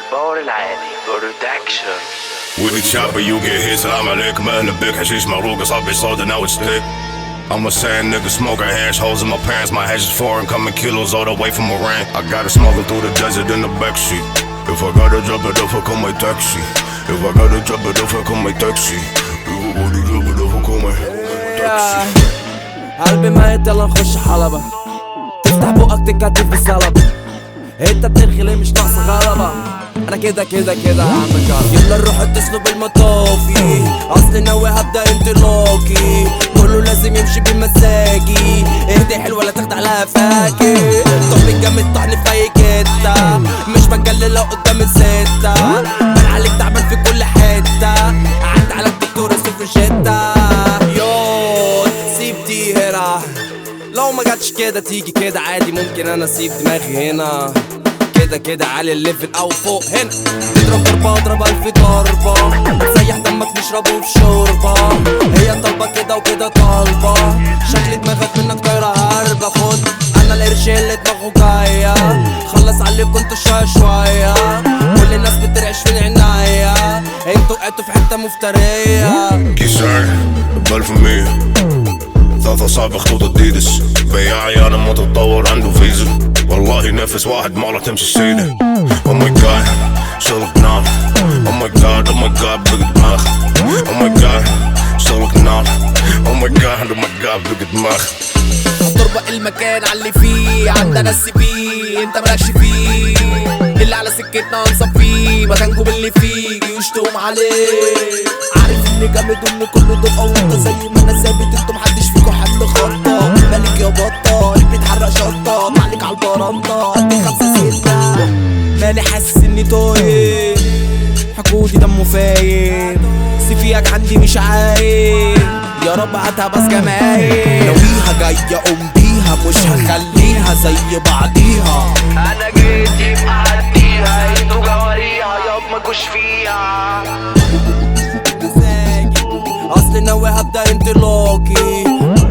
الباور العالي برودكشن With the chopper you get hit سلام عليكم اهلا بك حشيش مغروق صبي صودا now it's thick I'm a sand nigga smoking hash holes in my pants My hash is foreign coming kilos all the way from Iran I gotta smuggle through the desert in the backseat If I gotta drop it off I call my taxi If I gotta drop it off I call my taxi If I gotta drop it off I call my taxi قلبي ميت يلا نخش حلبة تفتح بقك تكتف بالسلبة انت بترخي ليه مش ناقصة غلبة انا كده كده كده هعمل جرب يلا نروح اتصلوا بالمطافي اصل ناوي هبدا انطلاقي كله لازم يمشي بمزاجي اهدي حلوه لا تاخد عليها فاكر طب الجامد طحن في اي كتة مش بتجلي لو قدام الستة بان عليك تعبان في كل حتة قعدت على الدكتور صفر شدة يو سيب دي هنا لو ما جاتش كده تيجي كده عادي ممكن انا اسيب دماغي هنا كده كده عالي الليفل او فوق هنا تضرب ضربة اضرب الف ضربة بتسيح دمك نشربه في شوربة هي طالبة كده وكده طالبة شكل دماغك منك طايرة هربة خد انا القرش اللي دماغه جاية خلص عليكم انتوا شوية شوية كل الناس بترعش في عناية انتوا وقعتوا في حتة مفترية كيسان بل في مية ثلاثة صعب خطوط اديدس بياعي انا متطور عنده فيزا والله نفس واحد مرة تمشي السيدة Oh my god شغلك نار Oh my god oh my god بقى دماغ Oh my god شغلك نار Oh my god oh my god بقى دماغ تربق المكان على اللي فيه عندنا السي في انت مالكش فيه اللي على سكتنا نصفيه مكانكم اللي فيه جيوش تقوم عليه عارف اني جامد وان كله دفعه وانت زي ما انا ثابت انتوا محدش فيكوا حمل خطه مالك يا بطه اللي بيتحرق شطه معلك على البرندة قد خمسة ستة مالي حاسس اني تايه حقودي دمه فاير سيفيك عندي مش عايل يا رب هاتها بس جمايل ناويها جاية قوم بيها مش هخليها زي بعضيها انا جيت يبقى عديها انتوا جواريها ياب ماكوش فيها اصل ناوي هبدا انطلاقي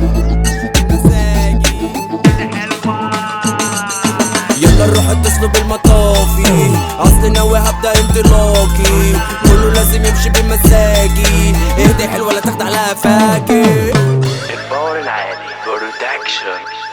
يلا نروح اتصلوا بالمطافي اصل ناوي هبدا انطلاقي كله لازم يمشي بمزاجي اهدي حلوه لا تاخد عليها فاكر الباور العالي برودكشن